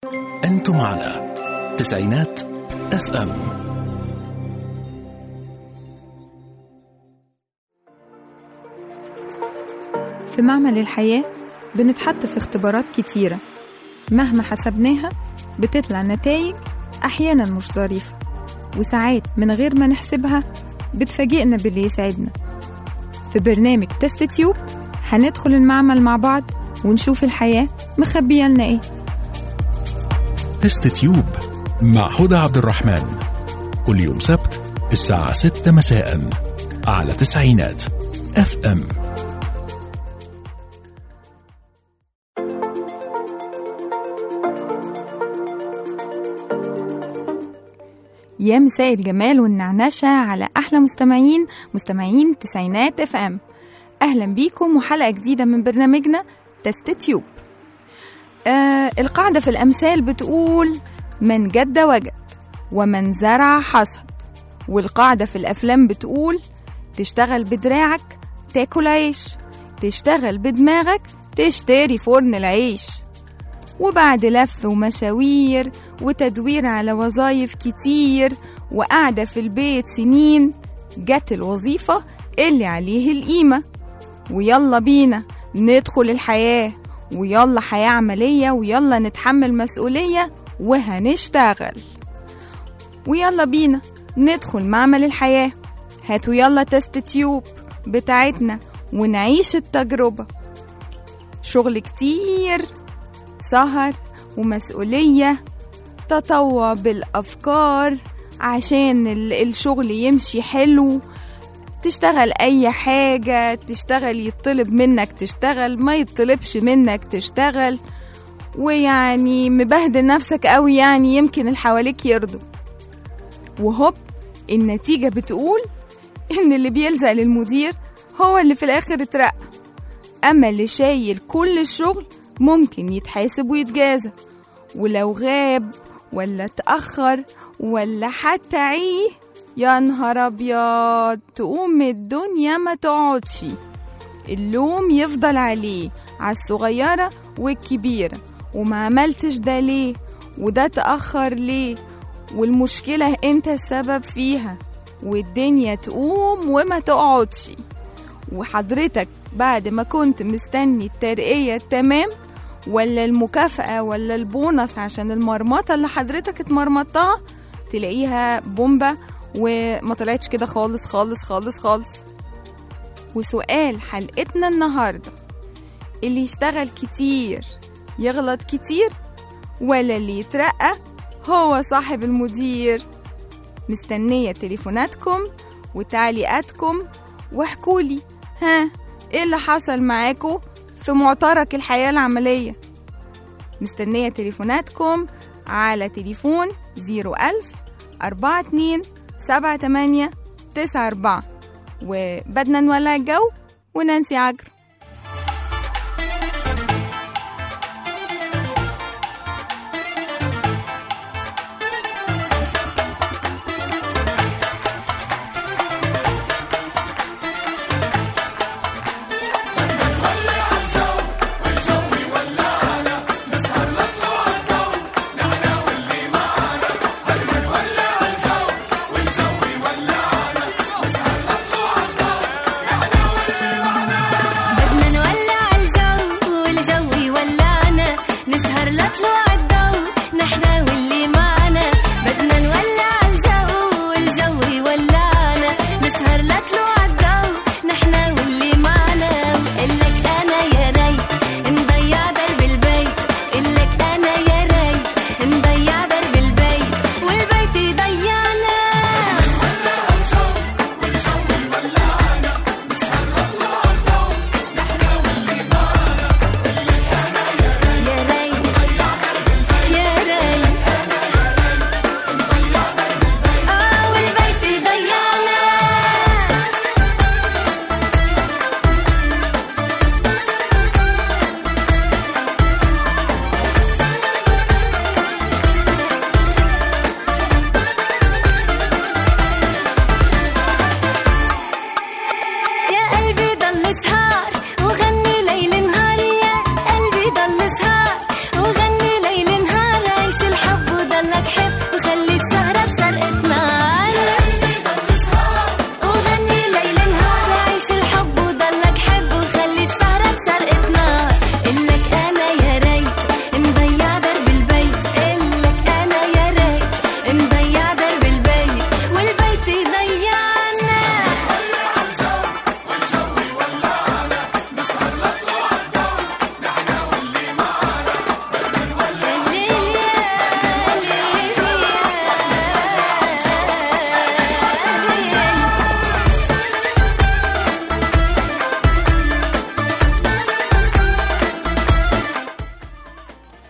أنتم على تسعينات اف ام في معمل الحياة بنتحط في اختبارات كتيرة مهما حسبناها بتطلع نتائج أحيانا مش ظريفة وساعات من غير ما نحسبها بتفاجئنا باللي يسعدنا في برنامج تست تيوب هندخل المعمل مع بعض ونشوف الحياة مخبية لنا ايه تست تيوب مع هدى عبد الرحمن كل يوم سبت الساعة 6 مساء على تسعينات اف ام يا مساء الجمال والنعنشة على أحلى مستمعين مستمعين تسعينات اف ام أهلا بيكم وحلقة جديدة من برنامجنا تست تيوب آه القاعدة في الأمثال بتقول من جد وجد ومن زرع حصد والقاعدة في الأفلام بتقول تشتغل بدراعك تاكل عيش تشتغل بدماغك تشتري فرن العيش وبعد لف ومشاوير وتدوير على وظايف كتير وقاعدة في البيت سنين جت الوظيفة اللي عليه القيمة ويلا بينا ندخل الحياة ويلا حياة عملية ويلا نتحمل مسؤولية وهنشتغل ويلا بينا ندخل معمل الحياة هاتوا يلا تست تيوب بتاعتنا ونعيش التجربة شغل كتير سهر ومسؤولية تطوع بالأفكار عشان ال- الشغل يمشي حلو تشتغل أي حاجة تشتغل يطلب منك تشتغل ما يطلبش منك تشتغل ويعني مبهدل نفسك قوي يعني يمكن اللي حواليك يرضوا وهوب النتيجة بتقول إن اللي بيلزق للمدير هو اللي في الآخر اترقى أما اللي شايل كل الشغل ممكن يتحاسب ويتجازى ولو غاب ولا اتأخر ولا حتى عيه يا نهار أبيض تقوم الدنيا ما تقعدش اللوم يفضل عليه على الصغيرة والكبيرة وما عملتش ده ليه وده تأخر ليه والمشكلة انت السبب فيها والدنيا تقوم وما تقعدش وحضرتك بعد ما كنت مستني الترقية التمام ولا المكافأة ولا البونص عشان المرمطة اللي حضرتك اتمرمطتها تلاقيها بومبا وما طلعتش كده خالص خالص خالص خالص وسؤال حلقتنا النهاردة اللي يشتغل كتير يغلط كتير ولا اللي يترقى هو صاحب المدير مستنية تليفوناتكم وتعليقاتكم واحكولي ها ايه اللي حصل معاكم في معترك الحياة العملية مستنية تليفوناتكم على تليفون 01000 42 78 94 وبدنا نولع الجو ونانسي عجر بدنا نولع الجو والجو يولعنا نسهر لطلوع الضو نحنا واللي معنا بدنا نولع الجو والجو يولعنا نسهر لطلوع الضو نحنا واللي معنا وقلك انا يا ريت نضيع درب البيت قلك انا يا ريت نضيع درب البيت والبيت يضيعنا يا ريت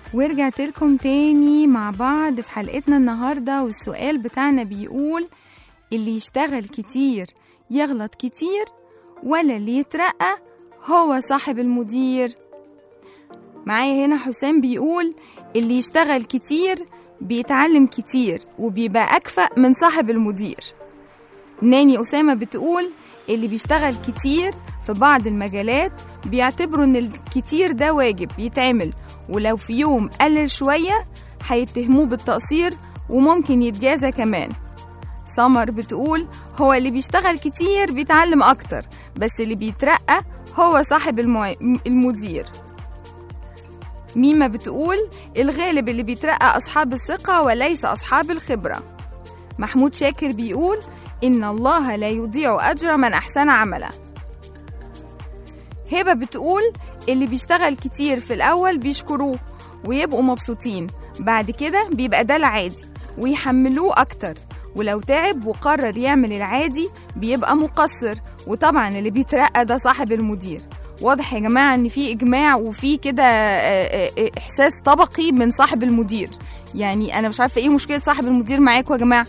ورجعت لكم تاني مع بعض في حلقتنا النهاردة والسؤال بتاعنا بيقول اللي يشتغل كتير يغلط كتير ولا اللي يترقى هو صاحب المدير معايا هنا حسام بيقول اللي يشتغل كتير بيتعلم كتير وبيبقى أكفأ من صاحب المدير ناني أسامة بتقول اللي بيشتغل كتير في بعض المجالات بيعتبروا إن الكتير ده واجب يتعمل ولو في يوم قلل شوية هيتهموه بالتقصير وممكن يتجازى كمان سمر بتقول هو اللي بيشتغل كتير بيتعلم أكتر بس اللي بيترقى هو صاحب المو... المدير ميمة بتقول الغالب اللي بيترقى أصحاب الثقة وليس أصحاب الخبرة محمود شاكر بيقول إن الله لا يضيع أجر من أحسن عملا هبة بتقول اللي بيشتغل كتير في الأول بيشكروه ويبقوا مبسوطين بعد كده بيبقى ده العادي ويحملوه أكتر ولو تعب وقرر يعمل العادي بيبقى مقصر وطبعا اللي بيترقى ده صاحب المدير واضح يا جماعة ان في اجماع وفي كده آه، آه، احساس طبقي من صاحب المدير يعني انا مش عارفة ايه مشكلة صاحب المدير معاكم يا جماعة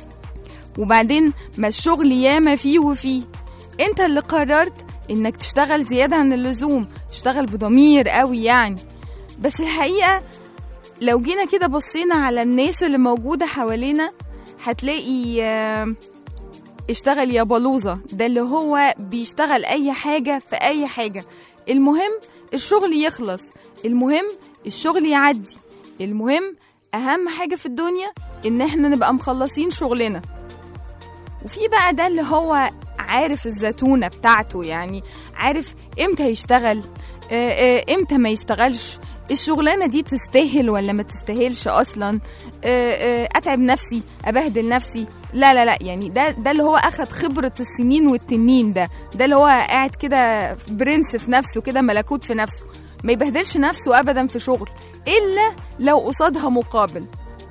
وبعدين ما الشغل ياما فيه وفيه انت اللي قررت انك تشتغل زيادة عن اللزوم تشتغل بضمير قوي يعني بس الحقيقة لو جينا كده بصينا على الناس اللي موجودة حوالينا هتلاقي آه، اشتغل يا بلوزة ده اللي هو بيشتغل أي حاجة في أي حاجة المهم الشغل يخلص المهم الشغل يعدي المهم أهم حاجة في الدنيا إن احنا نبقى مخلصين شغلنا وفي بقى ده اللي هو عارف الزتونة بتاعته يعني عارف امتى يشتغل آه، آه، امتى ما يشتغلش الشغلانة دي تستاهل ولا ما تستاهلش أصلا آه، آه، أتعب نفسي أبهدل نفسي لا لا لا يعني ده ده اللي هو أخد خبرة السنين والتنين ده ده اللي هو قاعد كده برنس في نفسه كده ملكوت في نفسه ما يبهدلش نفسه أبدا في شغل إلا لو قصادها مقابل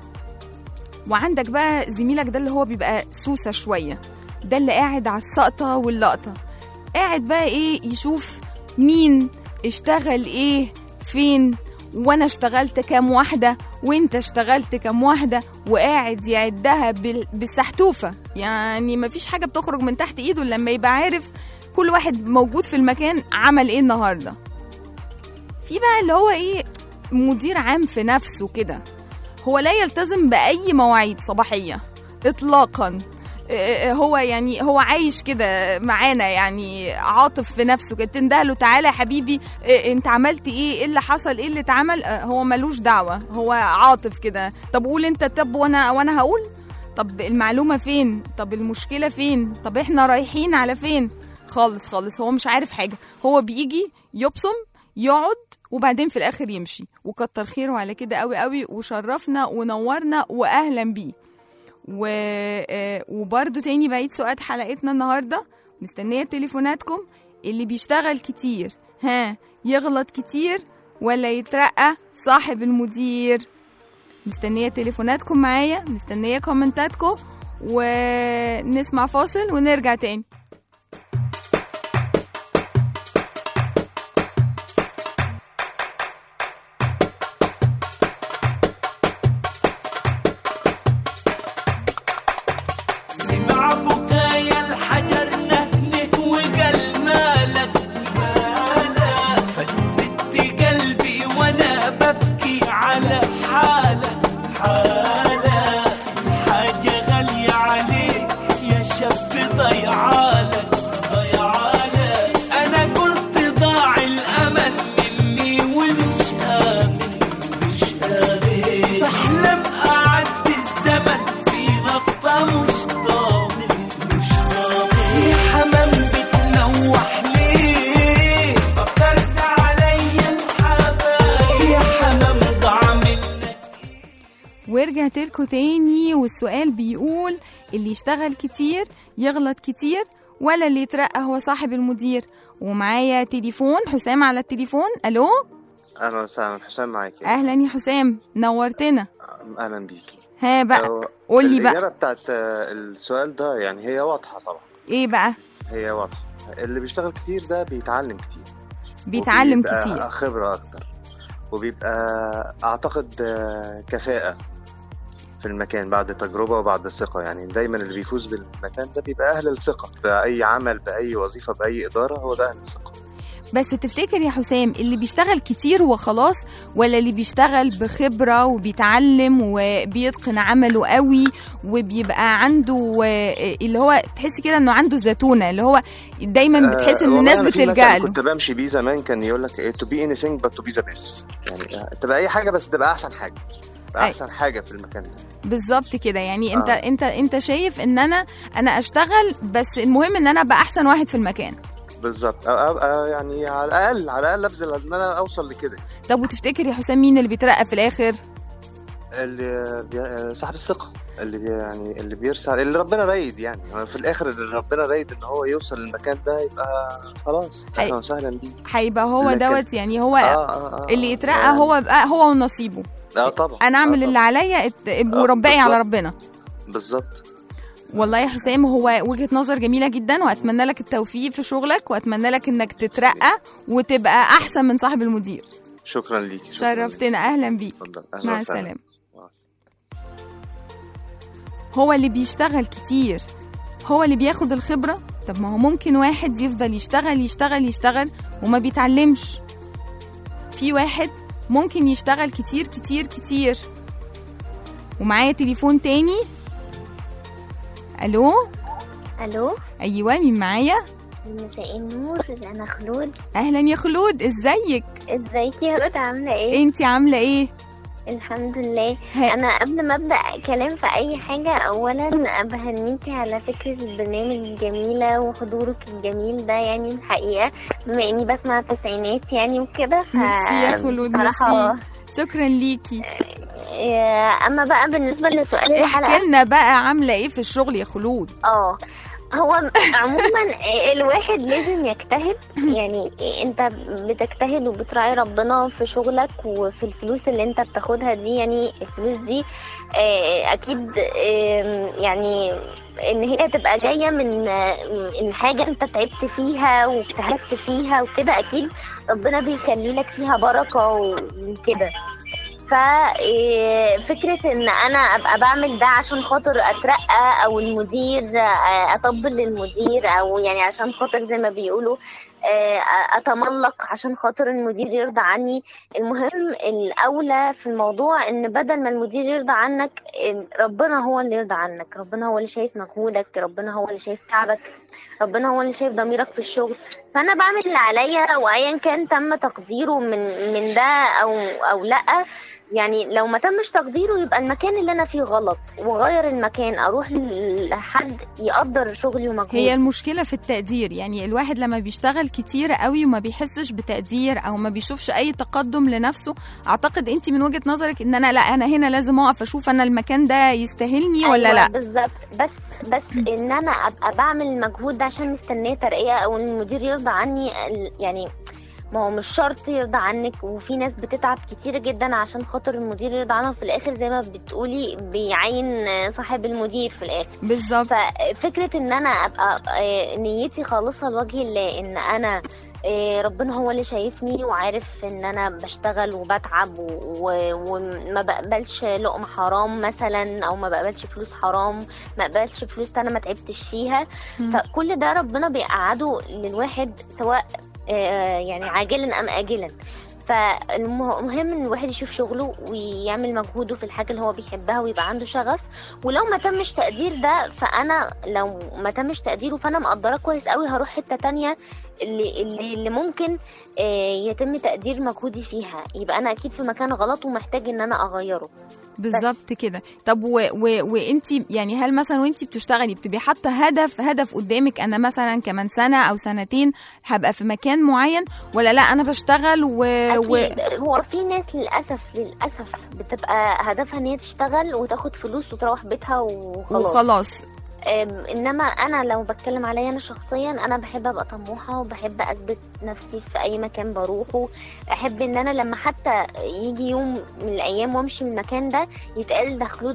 وعندك بقى زميلك ده اللي هو بيبقى سوسة شوية ده اللي قاعد على السقطة واللقطة قاعد بقى ايه يشوف مين اشتغل ايه فين وانا اشتغلت كام واحدة وانت اشتغلت كام واحدة وقاعد يعدها بال- بالسحتوفة يعني مفيش حاجة بتخرج من تحت ايده إلا لما يبقى عارف كل واحد موجود في المكان عمل ايه النهاردة في بقى اللي هو ايه مدير عام في نفسه كده هو لا يلتزم بأي مواعيد صباحية إطلاقا إيه هو يعني هو عايش كده معانا يعني عاطف في نفسه كده تندهله تعالى يا حبيبي إيه انت عملت ايه ايه اللي حصل ايه اللي اتعمل آه، هو ملوش دعوة هو عاطف كده طب قول انت طب وانا وانا هقول طب المعلومة فين طب المشكلة فين طب احنا رايحين على فين خالص خالص هو مش عارف حاجة هو بيجي يبصم يقعد وبعدين في الاخر يمشي وكتر خيره على كده قوي قوي وشرفنا ونورنا واهلا بيه و... آه، وبرده تاني بعيد سؤال حلقتنا النهارده مستنيه تليفوناتكم اللي بيشتغل كتير ها يغلط كتير ولا يترقى صاحب المدير مستنيه تليفوناتكم معايا مستنيه كومنتاتكم ونسمع فاصل ونرجع تاني سمع بكايا الحجر نهنه وقال مالك مالك فلفت قلبي وانا ببكي على حالك حالك حاجة غالية عليك يا شاب ضيعالك ضيعالك انا قلت ضاع الامل مني ومش امن مش امن بحلم اعدي الزمن في نقطة مش ضامن مش ضامن يا حمام بتنوح ليه فكرت عليا الحبايب يا حمام ضاع منك ورجعت لكم تاني والسؤال بيقول اللي يشتغل كتير يغلط كتير ولا اللي يترقى هو صاحب المدير ومعايا تليفون حسام على التليفون الو اهلا وسهلا حسام معاكي اهلا يا حسام نورتنا اهلا بيكي ها بقى هو قولي بقى. الاجابه بتاعت آه، السؤال ده يعني هي واضحه طبعا ايه بقى هي واضحه اللي بيشتغل كتير ده بيتعلم كتير بيتعلم وبيبقى كتير خبره اكتر وبيبقى اعتقد آه، كفاءة في المكان بعد تجربة وبعد ثقة يعني دايما اللي بيفوز بالمكان ده بيبقى أهل الثقة بأي عمل بأي وظيفة بأي إدارة هو ده أهل الثقة بس تفتكر يا حسام اللي بيشتغل كتير وخلاص ولا اللي بيشتغل بخبرة وبيتعلم وبيتقن عمله قوي وبيبقى عنده آه، اللي هو تحس كده انه عنده زتونة اللي هو دايما بتحس ان والله الناس أنا في بتلجأ مثل له كنت بمشي بيه زمان كان يقول لك إيه to be anything but to be the best يعني آه، تبقى أي حاجة بس تبقى أحسن حاجة تبقى أي. أحسن حاجة في المكان ده بالظبط كده يعني انت آه. انت انت شايف ان انا انا اشتغل بس المهم ان انا ابقى احسن واحد في المكان بالظبط أبقى يعني على الأقل على الأقل أبذل إن أنا أوصل لكده طب وتفتكر يا حسام مين اللي بيترقى في الاخر اللي بي... صاحب الثقة اللي بي... يعني اللي بيرسل اللي ربنا رايد يعني هو في الاخر اللي ربنا رايد ان هو يوصل للمكان ده يبقى خلاص هي- اهلا وسهلا بيه هيبقى هو لكن- دوت يعني هو آه آه آه اللي يترقى يعني- هو بقى هو ونصيبه اه طبعا انا آه اعمل طبعاً. اللي عليا ات- آه، ورباقي على بالظبط. ربنا بالظبط والله يا حسام هو وجهة نظر جميلة جدا واتمنى لك التوفيق في شغلك واتمنى لك انك تترقى وتبقى احسن من صاحب المدير شكرا ليكي شكراً ليكي. شرفتنا اهلا بيك اتفضل أهلاً مع وسهلاً. السلامة مع السلامة. هو اللي بيشتغل كتير هو اللي بياخد الخبرة طب ما هو ممكن واحد يفضل يشتغل يشتغل يشتغل وما بيتعلمش في واحد ممكن يشتغل كتير كتير كتير ومعايا تليفون تاني الو الو ايوه مين معايا مساء النور انا خلود اهلا يا خلود ازيك ازيك يا هدى عامله ايه انتي عامله ايه الحمد لله ها- انا قبل ما ابدا كلام في اي حاجه اولا بهنيكي على فكره البرنامج الجميله وحضورك الجميل ده يعني الحقيقه بما اني بسمع التسعينات يعني وكده ف ميرسي يا خلود بصراحه ميرسي شكرا ليكي آه، اما بقى بالنسبه لسؤال الحلقه احكي لنا بقى عامله ايه في الشغل يا خلود اه هو عموما الواحد لازم يجتهد يعني انت بتجتهد وبتراعي ربنا في شغلك وفي الفلوس اللي انت بتاخدها دي يعني الفلوس دي آه، اكيد آم، يعني ان هي تبقى جايه من آه، من حاجه انت تعبت فيها واجتهدت فيها وكده اكيد ربنا بيخلي لك فيها بركه وكده ففكرة ان انا ابقى بعمل ده عشان خاطر اترقى او المدير آه، اطبل للمدير او يعني عشان خاطر زي ما بيقولوا آه، اتملق عشان خاطر المدير يرضى عني المهم الاولى في الموضوع ان بدل ما المدير يرضى عنك إن ربنا هو اللي يرضى عنك ربنا هو اللي شايف مجهودك ربنا هو اللي شايف تعبك ربنا هو اللي شايف ضميرك في الشغل فانا بعمل اللي عليا وايا كان تم تقديره من من ده او او لا يعني لو ما تمش تقديره يبقى المكان اللي انا فيه غلط وغير المكان اروح لحد يقدر شغلي ومجهودي هي المشكلة في التقدير يعني الواحد لما بيشتغل كتير قوي وما بيحسش بتقدير او ما بيشوفش اي تقدم لنفسه اعتقد انت من وجهة نظرك ان انا لا انا هنا لازم اقف اشوف انا المكان ده يستاهلني ولا أيوة لا بالظبط بس بس ان انا ابقى بعمل المجهود ده عشان مستنيه ترقيه او المدير يرضى عني ال- يعني ما هو مش شرط يرضى عنك وفي ناس بتتعب كتير جدا عشان خاطر المدير يرضى عنها وفي الاخر زي ما بتقولي بيعين صاحب المدير في الاخر بالظبط ففكرة ان انا ابقى آه، نيتي خالصة لوجه الله ان انا آه، ربنا هو اللي شايفني وعارف ان انا بشتغل وبتعب و- و- وما بقبلش لقمة حرام مثلا او ما بقبلش فلوس حرام ما بقبلش فلوس انا ما تعبتش فيها مم. فكل ده ربنا بيقعده للواحد سواء آه، يعني عاجلا ام اجلا فالمهم ان الواحد يشوف شغله ويعمل مجهوده في الحاجه اللي هو بيحبها ويبقى عنده شغف ولو ما تمش تقدير ده فانا لو ما تمش تقديره فانا مقدره كويس قوي هروح حته تانية اللي اللي, اللي ممكن آه، يتم تقدير مجهودي فيها يبقى انا اكيد في مكان غلط ومحتاج ان انا اغيره بالظبط كده طب و... و... وانت يعني هل مثلا وانت بتشتغلي بتبقي حاطه هدف هدف قدامك انا مثلا كمان سنه او سنتين هبقى في مكان معين ولا لا انا بشتغل و... و... اكيد هو في ناس للاسف للاسف بتبقى هدفها ان هي تشتغل وتاخد فلوس وتروح بيتها وخلاص وخلاص أم، انما انا لو بتكلم عليا انا شخصيا انا بحب ابقى طموحه وبحب اثبت نفسي في اي مكان بروحه احب ان انا لما حتى يجي يوم من الايام وامشي من المكان ده يتقال ده خلود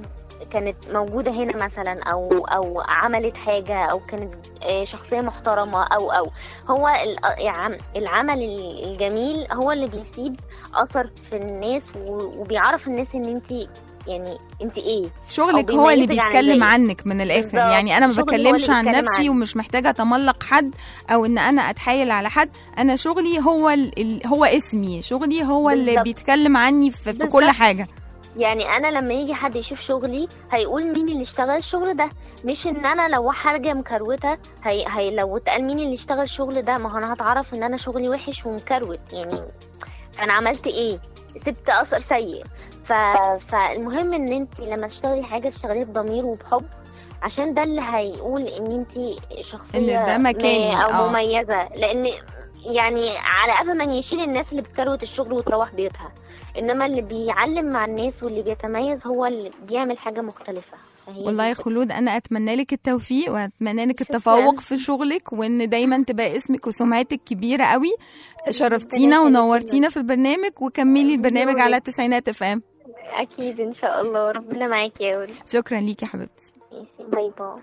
كانت موجودة هنا مثلا أو أو عملت حاجة أو كانت آه، شخصية محترمة أو أو هو ال- العم- العمل ال- الجميل هو اللي بيسيب أثر في الناس و- وبيعرف الناس إن أنت يعني أنت إيه شغلك أو هو اللي بيميزك عن بيتكلم الباقي. عنك من الاخر بالظبط. يعني انا ما شغلي هو اللي بتكلمش عن بيتكلم نفسي عنك. ومش محتاجه اتملق حد او ان انا اتحايل على حد انا شغلي هو ال... ال- هو اسمي شغلي هو اللي بالظبط. بيتكلم عني في, في كل بالظبط. حاجه يعني انا لما يجي حد يشوف شغلي هيقول مين اللي اشتغل الشغل ده مش ان انا لو حاجه مكروته هي, هي لو اتقال مين اللي اشتغل الشغل ده ما هو انا هتعرف ان انا شغلي وحش ومكروت يعني انا عملت ايه سبت اثر سيء ف... فالمهم ان انت لما تشتغلي حاجه تشتغليها بضمير وبحب عشان ده اللي هيقول ان انت شخصيه إن ده مكاني، ما آه. او مميزه لان يعني على قفا من يشيل الناس اللي بتكروت الشغل وتروح بيوتها انما اللي بيعلم مع الناس واللي بيتميز هو اللي بيعمل حاجه مختلفه فهي والله دي يا خلود انا اتمنى لك التوفيق واتمنى لك شكراً. التفوق في شغلك وان دايما تبقى اسمك وسمعتك كبيره قوي شرفتينا يخليكي ونورتينا في البرنامج وكملي البرنامج نورك. على التسعينات اف ام اكيد ان شاء الله ربنا معاكي يا ولد شكرا ليكي يا حبيبتي ماشي باي باي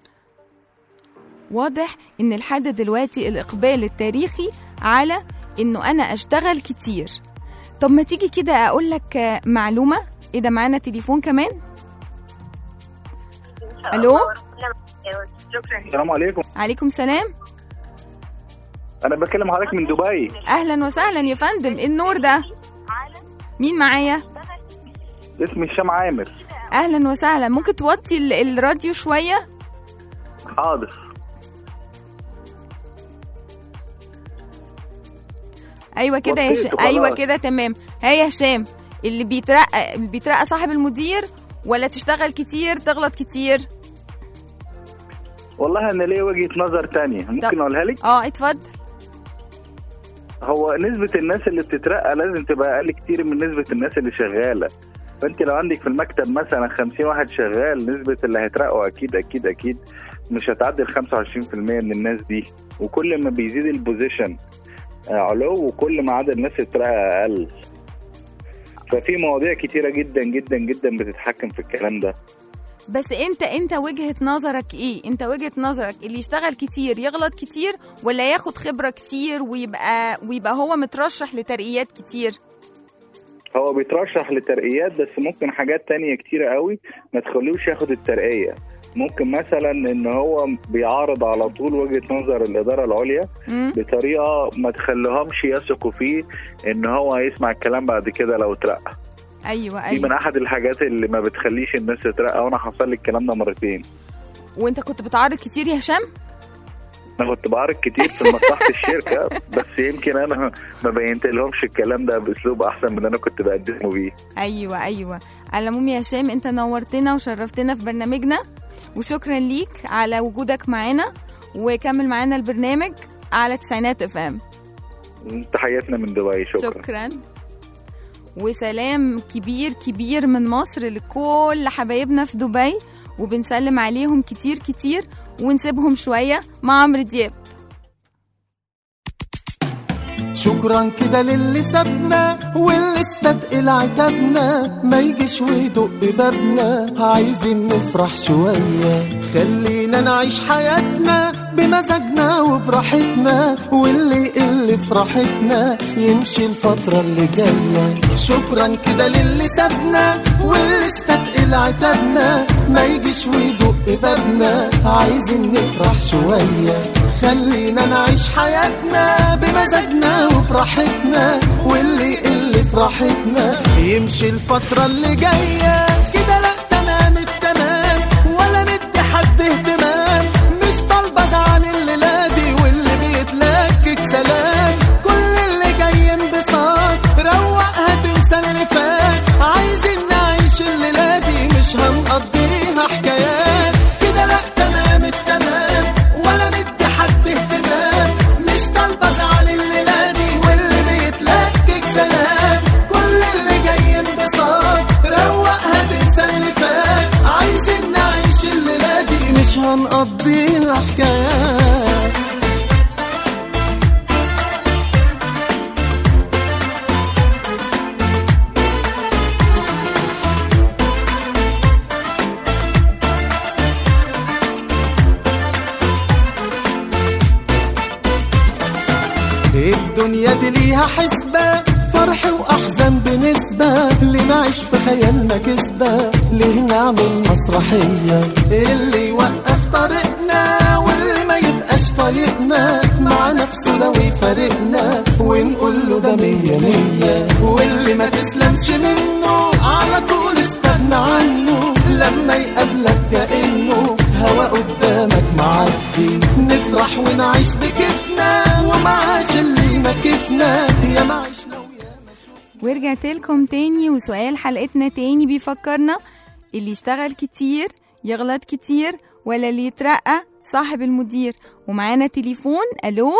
واضح ان لحد دلوقتي الاقبال التاريخي على انه انا اشتغل كتير طب ما تيجي كده اقول لك آه، معلومه ايه ده معانا تليفون كمان الو السلام عليكم عليكم سلام انا بكلم حضرتك من دبي اهلا وسهلا يا فندم ايه النور ده مين معايا اسمي هشام عامر اهلا وسهلا ممكن توطي ال- الراديو شويه حاضر ايوه كده يا وطيته هشام ايوه خلاص. كده تمام ها يا هشام اللي بيترقى اللي بيترقى صاحب المدير ولا تشتغل كتير تغلط كتير والله انا ليا وجهه نظر تانية طب. ممكن اقولها لك اه اتفضل هو نسبه الناس اللي بتترقى لازم تبقى اقل كتير من نسبه الناس اللي شغاله فانت لو عندك في المكتب مثلا 50 واحد شغال نسبه اللي هيترقوا اكيد اكيد اكيد مش هتعدي ال 25% من الناس دي وكل ما بيزيد البوزيشن آه، علو وكل ما عدد الناس اللي تترقى اقل ففي مواضيع كتيره جدا جدا جدا بتتحكم في الكلام ده بس انت انت وجهة نظرك ايه انت وجهة نظرك اللي يشتغل كتير يغلط كتير ولا ياخد خبرة كتير ويبقى ويبقى هو مترشح لترقيات كتير هو بيترشح لترقيات بس ممكن حاجات تانية كتيرة قوي ما تخلوش ياخد الترقية ممكن مثلا ان هو بيعارض على طول وجهة نظر الإدارة العليا مم؟ بطريقة ما تخليهمش يثقوا فيه ان هو هيسمع الكلام بعد كده لو اترقى ايوه دي من ايوه احد الحاجات اللي ما بتخليش الناس تترقى وانا حصل لي الكلام ده مرتين وانت كنت بتعارض كتير يا هشام انا كنت بعرض كتير في مصلحة الشركة بس يمكن انا ما بينت لهمش الكلام ده باسلوب احسن من اللي انا كنت بقدمه بيه ايوه ايوه على العموم يا هشام انت نورتنا وشرفتنا في برنامجنا وشكرا ليك على وجودك معانا وكمل معانا البرنامج على تسعينات اف ام تحياتنا من دبي شكرا, شكرا وسلام كبير كبير من مصر لكل حبايبنا في دبي وبنسلم عليهم كتير كتير ونسيبهم شوية مع عمرو دياب شكرا كده للي سابنا واللي استثقل عتابنا ما يجيش ويدق بابنا عايزين نفرح شوية خلينا نعيش حياتنا بمزاجنا وبراحتنا واللي يقل في راحتنا يمشي الفترة اللي جاية شكرا كده للي سابنا واللي استثقل عتابنا ما يجيش ويدق بابنا عايزين نفرح شوية خلينا نعيش حياتنا بمزاجنا وبراحتنا واللي يقل في راحتنا يمشي الفترة اللي جاية كده لا تمام التمام ولا ندي حد اهتمام مش طالبة زعل الليلة دي واللي بيتلكك سلام كل اللي جاي انبساط روقها تنسى اللي فات عايزين نعيش الليلة دي مش هنقضيها حكايات كده لا تمام التمام ولا ندي حد اهتمام مش طالبة زعل الليلة دي واللي بيتلكك سلام كل اللي جاي انبساط روقها دي ليها حسبة فرح وأحزان بنسبة اللي نعيش في خيالنا كسبة ليه نعمل مسرحية اللي يوقف طريقنا واللي ما يبقاش طايقنا مع نفسه لو يفارقنا ونقول له ده مية مية واللي ما تسلمش منه على طول استغنى عنه لما يقابلك كأنه هوا قدامك معدي نفرح ونعيش بكيفنا ومعاش اللي ما كيفنا يا معيشنا ويا ورجعت لكم تاني وسؤال حلقتنا تاني بيفكرنا اللي يشتغل كتير يغلط كتير ولا اللي يترقى صاحب المدير ومعانا تليفون الو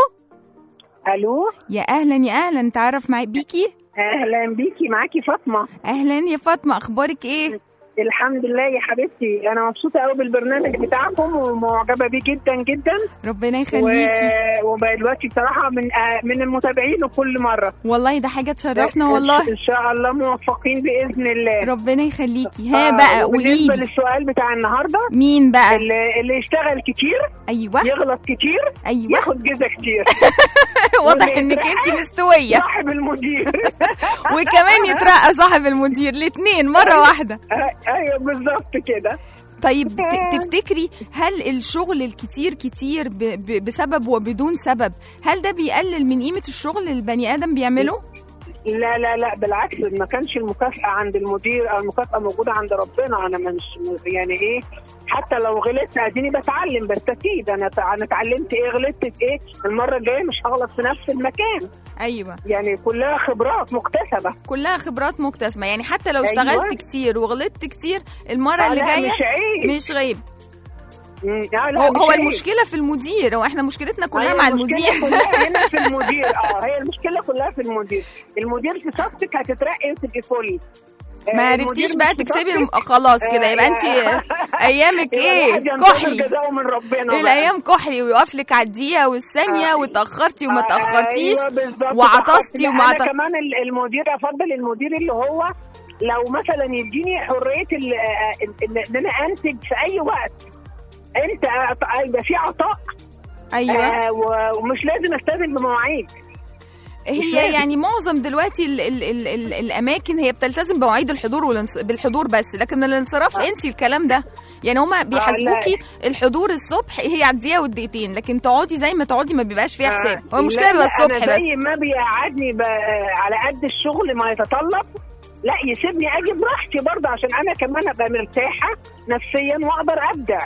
الو يا اهلا يا اهلا نتعرف معاك بيكي اهلا بيكي معاكي فاطمه اهلا يا فاطمه اخبارك ايه الحمد لله يا حبيبتي انا مبسوطه قوي بالبرنامج بتاعكم ومعجبه بيه جدا جدا ربنا يخليكي و... ودلوقتي بصراحه من آه، من المتابعين كل مره والله ده حاجه تشرفنا والله ان شاء الله موفقين باذن الله ربنا يخليكي ها آه، بقى وبالنسبه قولي للسؤال بتاع النهارده مين بقى اللي, اللي يشتغل كتير ايوه يغلط كتير ايوه ياخد جزء كتير واضح واللي انك يترقى انت مستويه صاحب المدير وكمان يترقى صاحب المدير الاثنين مره واحده آه، ايوه بالظبط كده طيب ت- تفتكري هل الشغل الكتير كتير ب- ب- بسبب وبدون سبب هل ده بيقلل من قيمة الشغل اللي البني آدم بيعمله؟ لا لا لا بالعكس ما كانش المكافأة عند المدير أو المكافأة موجودة عند ربنا أنا مش يعني إيه حتى لو غلطت اديني بتعلم بستفيد انا انا اتعلمت ايه غلطت في ايه المره الجايه مش هغلط في نفس المكان ايوه يعني كلها خبرات مكتسبه كلها خبرات مكتسبة يعني حتى لو أيوة. اشتغلت كتير وغلطت كتير المرة آه، اللي لا، جاية مش عيب. مش غيب مم، لا، لا، هو, مش هو عيب. المشكلة في المدير هو احنا مشكلتنا كلها هي مع المشكلة المدير كلها هنا في المدير اه هي المشكله كلها في المدير المدير في صفك هتترقي وتبقي فل ما آه، عرفتيش المدير بقى مش في تكسبي صفك، الم- خلاص كده آه، يبقى انت يا- ايامك يبقى ايه الواحد ينتظر كحلي جزاؤه من ربنا بقى. الايام كحلي ويقف لك على الدقيقه والثانيه آه. وتاخرتي وما آه، تاخرتيش أيوة بالظبط، وعطستي لا، وما انا عط- كمان ال- المدير افضل المدير اللي هو لو مثلا يديني حريه ال- آه، ال- ان انا انتج في اي وقت انت آه، يبقى في عطاء ايوه آه، و- ومش لازم استاذن بمواعيد هي لازم. يعني معظم دلوقتي ال ال ال ال الاماكن هي بتلتزم بمواعيد الحضور والانص... بالحضور بس لكن الانصراف انسي الكلام ده يعني هما بيحاسبوكي الحضور الصبح هي على الدقيقه والدقيقتين لكن تقعدي زي ما تقعدي ما بيبقاش فيها حساب هو المشكله لا، بيبقى لا، الصبح انا بس زي ما بيقعدني ب- على قد الشغل ما يتطلب لا يسيبني اجي براحتي برضه عشان انا كمان ابقى مرتاحه نفسيا واقدر ابدع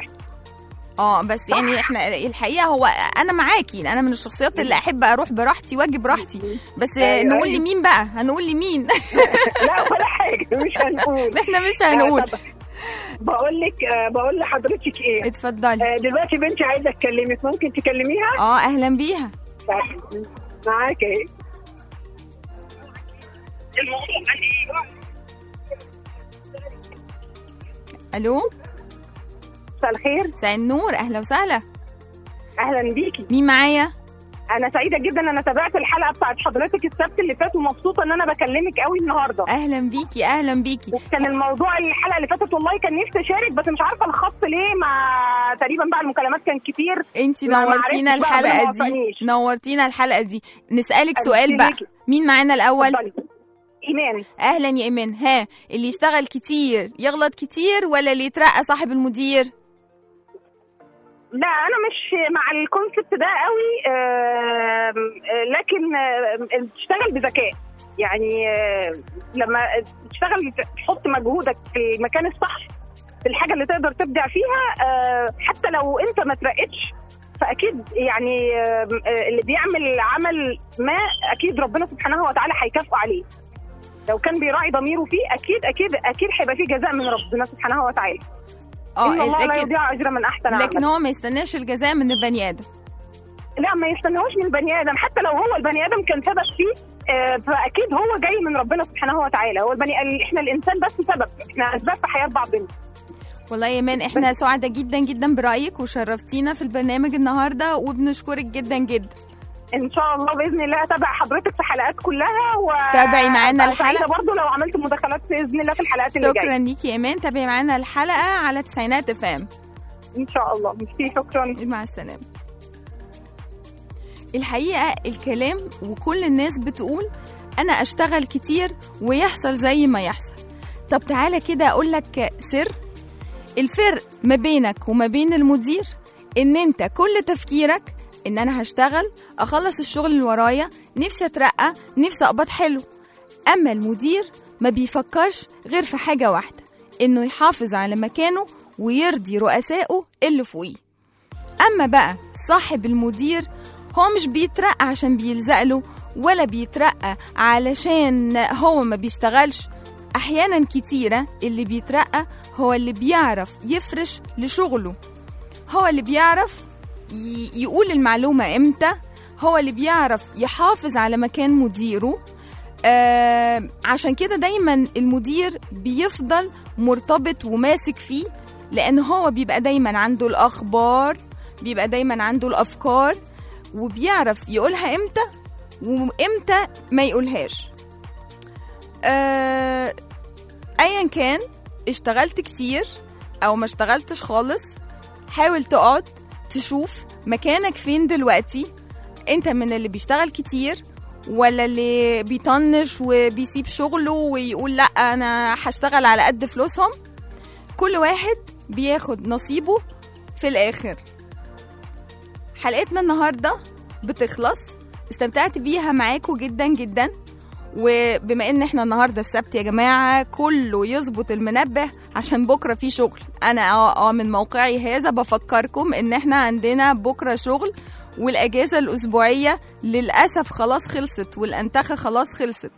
اه بس يعني احنا الحقيقه هو انا معاكي انا من الشخصيات اللي احب اروح براحتي واجي براحتي بس أيوة، نقول أيوة. لمين بقى هنقول لمين لا ولا حاجه مش هنقول احنا مش هنقول آه، طب بقول لك آه، بقول لحضرتك ايه اتفضلي آه، دلوقتي بنتي عايزه اكلمك ممكن تكلميها اه اهلا بيها طيب، معاك ايه الو مساء الخير مساء النور اهلا وسهلا اهلا بيكي مين معايا انا سعيده جدا انا تابعت الحلقه بتاعت حضرتك السبت اللي فات ومبسوطه ان انا بكلمك قوي النهارده اهلا بيكي اهلا بيكي كان الموضوع الحلقه اللي فاتت والله كان نفسي اشارك بس مش عارفه الخط ليه مع تقريبا بقى المكالمات كان كتير انت ما- ما نورتينا عرفتش بقى، ربنا الحلقه ما دي وفقنيش. نورتينا الحلقه دي نسالك أهلا سؤال بقى بيكي. مين معانا الاول اتفضلي. ايمان اهلا يا ايمان ها اللي يشتغل كتير يغلط كتير ولا اللي يترقى صاحب المدير لا انا مش مع الكونسبت ده قوي آم، آه، لكن آه، تشتغل بذكاء يعني آه، لما تشتغل تحط مجهودك في المكان الصح في الحاجه اللي تقدر تبدع فيها آه، حتى لو انت ما ترقتش فاكيد يعني آه، آه، اللي بيعمل عمل ما اكيد ربنا سبحانه وتعالى هيكافئه عليه لو كان بيراعي ضميره فيه اكيد اكيد اكيد هيبقى فيه جزاء من ربنا سبحانه وتعالى اه ان الله لا لكن يضيع اجر من احسن لكن عمل. هو ما يستناش الجزاء من البني ادم لا ما يستناهوش من البني ادم حتى لو هو البني ادم كان سبب فيه آه، فاكيد هو جاي من ربنا سبحانه وتعالى هو البني احنا الانسان بس سبب احنا اسباب في حياه بعضنا والله يا ايمان احنا سعداء جدا جدا برايك وشرفتينا في البرنامج النهارده وبنشكرك جدا جدا ان شاء الله باذن الله اتابع حضرتك في حلقات كلها و تابعي معانا أبقى سعيدة الحلقة. برضو لو عملت مداخلات باذن الله في الحلقات اللي شكرا جايه ليكي يا ايمان تابعي معانا الحلقه على تسعينات اف ام ان شاء الله ميرسي شكرا مع السلامه الحقيقة الكلام وكل الناس بتقول أنا أشتغل كتير ويحصل زي ما يحصل طب تعالى كده أقول لك سر الفرق ما بينك وما بين المدير إن أنت كل تفكيرك إن أنا هشتغل أخلص الشغل اللي ورايا نفسي أترقى نفسي أقبض حلو أما المدير ما بيفكرش غير في حاجة واحدة إنه يحافظ على مكانه ويرضي رؤسائه اللي فوقيه أما بقى صاحب المدير هو مش بيترقى عشان بيلزق له ولا بيترقى علشان هو ما بيشتغلش أحيانا كتيرة اللي بيترقى هو اللي بيعرف يفرش لشغله هو اللي بيعرف ي- يقول المعلومة إمتى هو اللي بيعرف يحافظ على مكان مديره آه عشان كده دايما المدير بيفضل مرتبط وماسك فيه لأن هو بيبقى دايما عنده الأخبار بيبقى دايما عنده الأفكار وبيعرف يقولها إمتى وإمتى ما يقولهاش آه أيا كان اشتغلت كتير أو ما اشتغلتش خالص حاول تقعد تشوف مكانك فين دلوقتي انت من اللي بيشتغل كتير ولا اللي بيطنش وبيسيب شغله ويقول لا انا هشتغل على قد فلوسهم كل واحد بياخد نصيبه في الاخر حلقتنا النهارده بتخلص استمتعت بيها معاكم جدا جدا وبما ان احنا النهارده السبت يا جماعه كله يظبط المنبه عشان بكره في شغل انا اه اه من موقعي هذا بفكركم ان احنا عندنا بكره شغل والاجازه الاسبوعيه للاسف خلاص خلصت والانتخه خلاص خلصت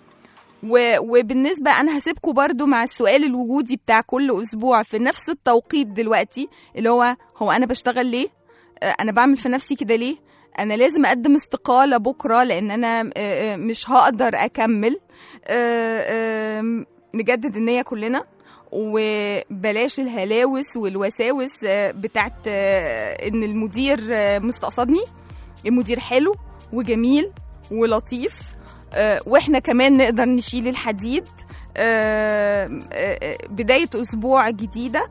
و... وبالنسبة أنا هسيبكم برضو مع السؤال الوجودي بتاع كل أسبوع في نفس التوقيت دلوقتي اللي هو هو أنا بشتغل ليه؟ آه، أنا بعمل في نفسي كده ليه؟ أنا لازم أقدم استقالة بكرة لأن أنا آه، آه، مش هقدر أكمل آه، آه، نجدد النية كلنا وبلاش الهلاوس والوساوس آه، بتاعت آه، إن المدير آه، مستقصدني المدير حلو وجميل ولطيف آه، واحنا كمان نقدر نشيل الحديد آه، آه، بداية أسبوع جديدة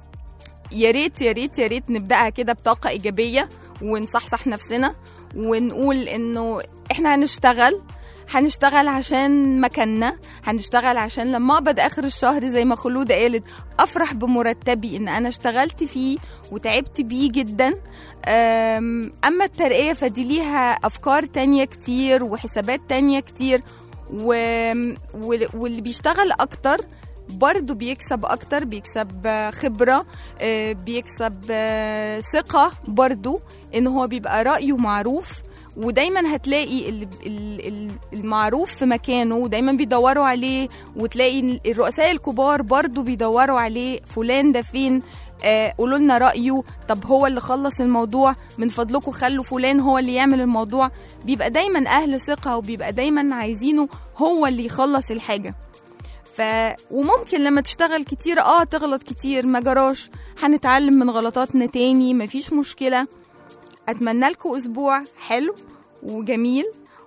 يا ريت يا ريت يا ريت نبدأها كده بطاقة إيجابية ونصحصح نفسنا ونقول إنه إحنا هنشتغل هنشتغل عشان مكاننا هنشتغل عشان لما اقبض اخر الشهر زي ما خلود قالت افرح بمرتبي ان انا اشتغلت فيه وتعبت بيه جدا أم، اما الترقية فدي ليها افكار تانية كتير وحسابات تانية كتير و... وال- واللي بيشتغل اكتر برضه بيكسب اكتر بيكسب آه، خبرة آه، بيكسب آه، ثقة برضه ان هو بيبقى رأيه معروف ودايما هتلاقي ال- ال- ال- المعروف في مكانه ودايما بيدوروا عليه وتلاقي الرؤساء الكبار برضو بيدوروا عليه فلان ده فين آه قولوا لنا رأيه طب هو اللي خلص الموضوع من فضلكم خلوا فلان هو اللي يعمل الموضوع بيبقى دايما أهل ثقة وبيبقى دايما عايزينه هو اللي يخلص الحاجة ف وممكن لما تشتغل كتير اه تغلط كتير ما جراش هنتعلم من غلطاتنا تاني مفيش مشكلة اتمنى لكم اسبوع حلو وجميل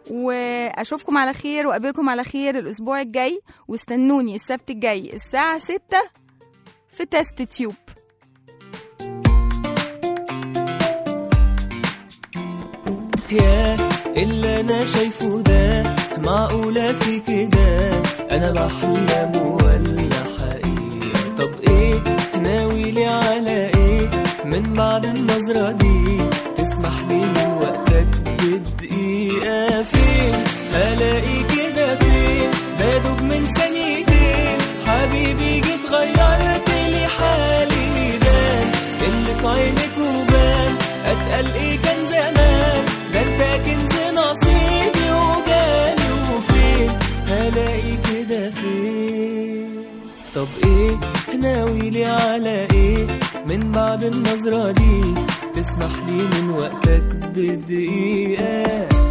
واشوفكم على خير واقابلكم على خير الاسبوع الجاي واستنوني السبت الجاي الساعة 6 في تيست تيوب يا اللي انا شايفه ده معقولة في كده انا بحلم ولا حقيقة طب ايه ناوي لي على ايه من بعد النظرة دي تسمح لي من وقتك بدقيقة فين هلاقي كده فين بدوب من ثانيتين حبيبي جيت غيرت لي حالي ميدان اللي في عينك وبان اتقل ايه كان زمان ده انت كنز نصيبي وجالي وفين هلاقي كده فين طب ايه ناوي لي على ايه من بعد النظرة دي تسمح لي من وقتك بدقيقة